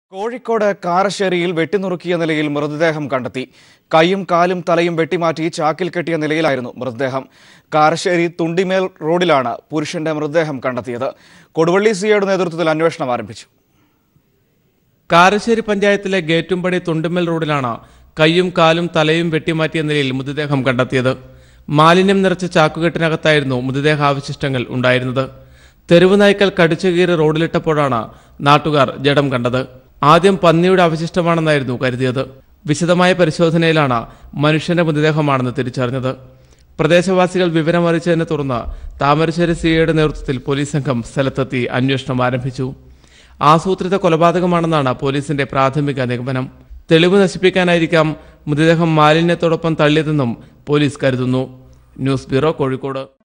കോഴിക്കോട് കാരശ്ശേരിയിൽ വെട്ടിനുറുക്കിയ നിലയിൽ മൃതദേഹം കണ്ടെത്തി കൈയും കാലും തലയും വെട്ടിമാറ്റി ചാക്കിൽ കെട്ടിയ നിലയിലായിരുന്നു മൃതദേഹം കാരശ്ശേരി തുണ്ടിമേൽ റോഡിലാണ് പുരുഷന്റെ മൃതദേഹം കണ്ടെത്തിയത് കൊടുവള്ളി സിയുടെ നേതൃത്വത്തിൽ അന്വേഷണം ആരംഭിച്ചു കാരശ്ശേരി പഞ്ചായത്തിലെ ഗേറ്റുംപടി തുണ്ടുമ്മൽ റോഡിലാണ് കൈയും കാലും തലയും വെട്ടിമാറ്റിയ നിലയിൽ മൃതദേഹം കണ്ടെത്തിയത് മാലിന്യം നിറച്ച ചാക്കുകെട്ടിനകത്തായിരുന്നു മൃതദേഹാവശിഷ്ടങ്ങൾ ഉണ്ടായിരുന്നത് തെരുവ് നായ്ക്കൾ കടിച്ചുകീറി റോഡിലിട്ടപ്പോഴാണ് നാട്ടുകാർ ജഡം കണ്ടത് ആദ്യം പന്നിയുടെ അവശിഷ്ടമാണെന്നായിരുന്നു കരുതിയത് വിശദമായ പരിശോധനയിലാണ് മനുഷ്യന്റെ മൃതദേഹമാണെന്ന് തിരിച്ചറിഞ്ഞത് പ്രദേശവാസികൾ വിവരമറിച്ചതിനെ തുടർന്ന് താമരശ്ശേരി സിഐയുടെ നേതൃത്വത്തിൽ പോലീസ് സംഘം സ്ഥലത്തെത്തി അന്വേഷണം ആരംഭിച്ചു ആസൂത്രിത കൊലപാതകമാണെന്നാണ് പോലീസിന്റെ പ്രാഥമിക നിഗമനം തെളിവ് നശിപ്പിക്കാനായിരിക്കാം മൃതദേഹം മാലിന്യത്തോടൊപ്പം തള്ളിയതെന്നും പോലീസ് കരുതുന്നു ന്യൂസ് ബ്യൂറോ കോഴിക്കോട്